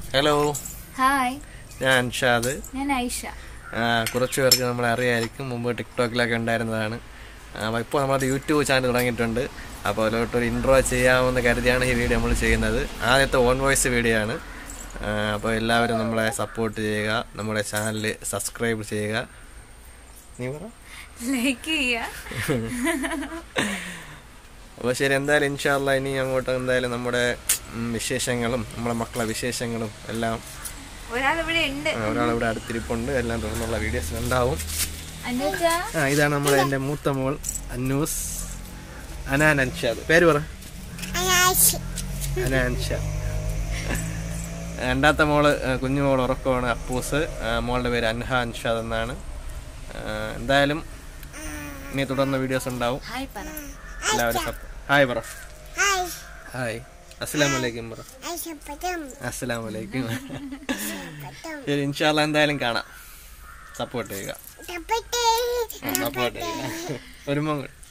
hello hi ഞാൻ അൻഷാദ് ഞാൻ ഐഷ ആ, കുറച്ച് പേർക്ക് നമ്മളെ അറിയായിരിക്കും മുമ്പ് ടിക്ടോക്കിലൊക്കെ ഉണ്ടായിരുന്നതാണ് അപ്പോൾ ഇപ്പോൾ നമ്മളത് യൂട്യൂബ് ചാനൽ തുടങ്ങിയിട്ടുണ്ട് അപ്പോൾ അതിലോട്ട് ഒരു ഇൻട്രോ ചെയ്യാമെന്ന് കരുതിയാണ് ഈ വീഡിയോ നമ്മൾ ചെയ്യുന്നത് ആദ്യത്തെ ഓൺ വോയിസ് വീഡിയോ ആണ് ആ, അപ്പോൾ എല്ലാവരും നമ്മളെ സപ്പോർട്ട് ചെയ്യുക നമ്മുടെ ചാനൽ സബ്സ്ക്രൈബ് ചെയ്യുക നീ പറ ലൈക്ക് ചെയ്യുക അപ്പോൾ ശരി എന്തായാലും ഇൻഷാല്ല ഇനി അങ്ങോട്ട് എന്തായാലും നമ്മുടെ ഉം, വിശേഷങ്ങളും നമ്മുടെ മക്കളെ വിശേഷങ്ങളും എല്ലാം ഒരാൾ ഇവിടെ ഉണ്ട് ആ, ഒരാളിവിടെ അടുത്തിരിപ്പുണ്ട് എല്ലാം തുടർന്നുള്ള വീഡിയോസ് ഉണ്ടാവും അനുജ ആ ഇതാണ് നമ്മുടെ എൻ്റെ മൂത്ത മോൾ അന്നൂസ് അനാൻ അൻഷാദ് പേര് പറ അനാൻ അൻഷാദ് രണ്ടാമത്തെ മോള് ആ, കുഞ്ഞു മോൾ ഉറക്കമാണ് അപ്പൂസ് ആ, മോളുടെ പേര് അൻഹ അൻഷാദ് എന്നാണ് ആ, എന്തായാലും ഇനി തുടർന്ന് വീഡിയോസ് ഉണ്ടാവും ഹായ് പറ എല്ലാവരും സപ്പോ- ഹായ് പറ ഹായ് അസ്സലാം വലൈക്കും പറ അസ്സലാം വലൈക്കും ശരി ഇൻഷാല്ല എന്തായാലും കാണാം സപ്പോർട്ട് ചെയ്യുക സപ്പോർട്ട് ചെയ്യുക ഒരു മോൾ